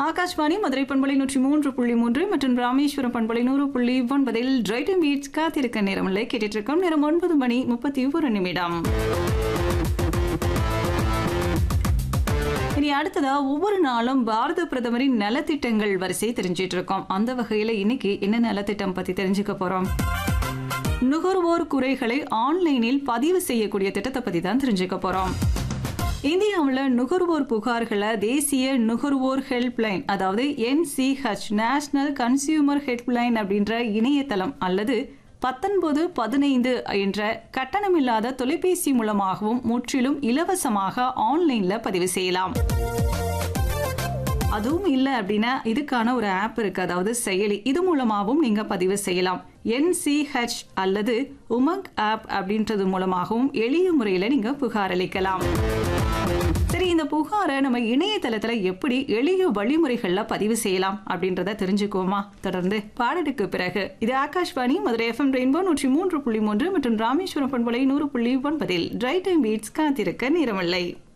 ஆகாஷ்வாணி மதுரை பண்பலை நூற்றி மூன்று புள்ளி மூன்று மற்றும் ராமேஸ்வரம் பண்பலை நூறு புள்ளி ஒன்பதில் டிரைட்டன் பீட்ஸ் காத்திருக்க நேரமில்லை கேட்டுட்டு இருக்கோம் நேரம் ஒன்பது மணி முப்பத்தி ஒரு நிமிடம் இனி அடுத்ததா ஒவ்வொரு நாளும் பாரத பிரதமரின் நலத்திட்டங்கள் வரிசை தெரிஞ்சிட்டு இருக்கோம் அந்த வகையில இன்னைக்கு என்ன நலத்திட்டம் பத்தி தெரிஞ்சுக்க போறோம் நுகர்வோர் குறைகளை ஆன்லைனில் பதிவு செய்யக்கூடிய திட்டத்தை பத்தி தான் தெரிஞ்சுக்க போறோம் இந்தியாவில் நுகர்வோர் புகார்களை தேசிய நுகர்வோர் ஹெல்ப்லைன் அதாவது என்சிஹெச் நேஷனல் கன்சியூமர் ஹெல்ப்லைன் அப்படின்ற இணையதளம் அல்லது பத்தொன்பது பதினைந்து என்ற கட்டணமில்லாத தொலைபேசி மூலமாகவும் முற்றிலும் இலவசமாக ஆன்லைன்ல பதிவு செய்யலாம் அதுவும் இல்லை அப்படின்னா இதுக்கான ஒரு ஆப் இருக்கு அதாவது செயலி இது மூலமாகவும் நீங்க பதிவு செய்யலாம் என்சிஹெச் அல்லது உமங் ஆப் அப்படின்றது மூலமாகவும் எளிய முறையில் நீங்க புகார் அளிக்கலாம் சரி இந்த புகாரை நம்ம இணையதளத்துல எப்படி எளிய வழிமுறைகள்ல பதிவு செய்யலாம் அப்படின்றத தெரிஞ்சுக்குவோமா தொடர்ந்து பாடலுக்கு பிறகு இது ஆகாஷ்வாணி மதுரை எஃப்எம் ரெயின்போ நூற்றி மூன்று புள்ளி மூன்று மற்றும் ராமேஸ்வரம் பண்பலை நூறு புள்ளி ஒன்பதில் ட்ரை டைம் பீட்ஸ் காத்திருக்க நேரமில்லை